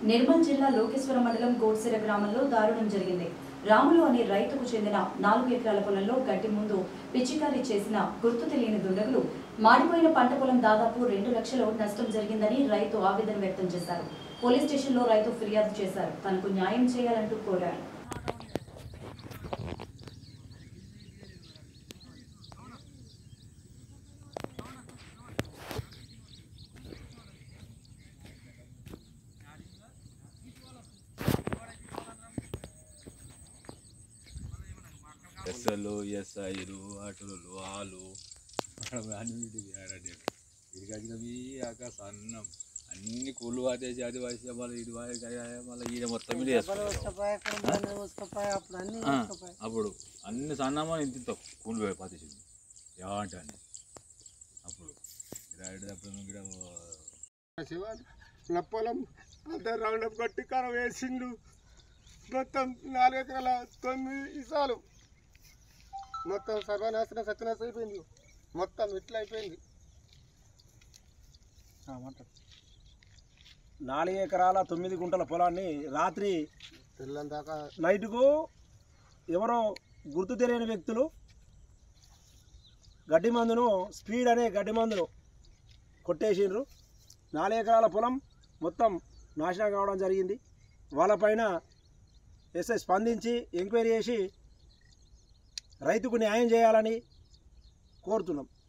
నిర్మల్ జిల్లా లోకేశ్వర మండలం గోడ్సిర గ్రామంలో దారుణం జరిగింది రాములు అనే రైతుకు చెందిన నాలుగు ఎకరాల పొలంలో గడ్డి ముందు పిచ్చికారీ చేసిన గుర్తు తెలియని దుండగులు మాడిపోయిన పంట పొలం దాదాపు రెండు లక్షల నష్టం జరిగిందని రైతు ఆవేదన వ్యక్తం చేశారు పోలీస్ స్టేషన్లో రైతు ఫిర్యాదు చేశారు తనకు న్యాయం చేయాలంటూ కోరారు ఎస్ఎల్ ఎస్ఐలు ఆటోలు వాళ్ళు అన్నిటి ఇది కట్టినవి ఆకాశ అన్నం అన్ని కూలు వాటేసి అది వయసు మళ్ళీ ఇది వాయి- మళ్ళీ ఈయన మొత్తం మీద వేసుకుంటారు. అప్పుడు అన్ని ఆ, అప్పుడు అన్ని సన్నమని ఇంత ఇంత కూలి పాతేసింది ఏమంటే అని అప్పుడు రాయడం అప్పుడు ఇక్కడ శివాజీ నా పొలం అంతా రౌండ్ అప్ కొట్టి కరం వేసిండు మొత్తం నాలుగు ఎకరాల తొమ్మిది ఇసాలు మొత్తం సర్వనాశనం సత్యనాశనం అయిపోయింది మొత్తం ఇట్లా అయిపోయింది నాలుగు ఎకరాల తొమ్మిది గుంటల పొలాన్ని రాత్రి తెల్లని దాకా నైట్కు ఎవరో గుర్తు తెలియని వ్యక్తులు గడ్డి మందును స్పీడ్ అనే గడ్డి మందును కొట్టేసిండ్రు నాలుగు ఎకరాల పొలం మొత్తం నాశనం కావడం జరిగింది వాళ్ళపైన ఎస్ఐ స్పందించి ఎంక్వైరీ చేసి రైతుకు న్యాయం చేయాలని కోరుతున్నాం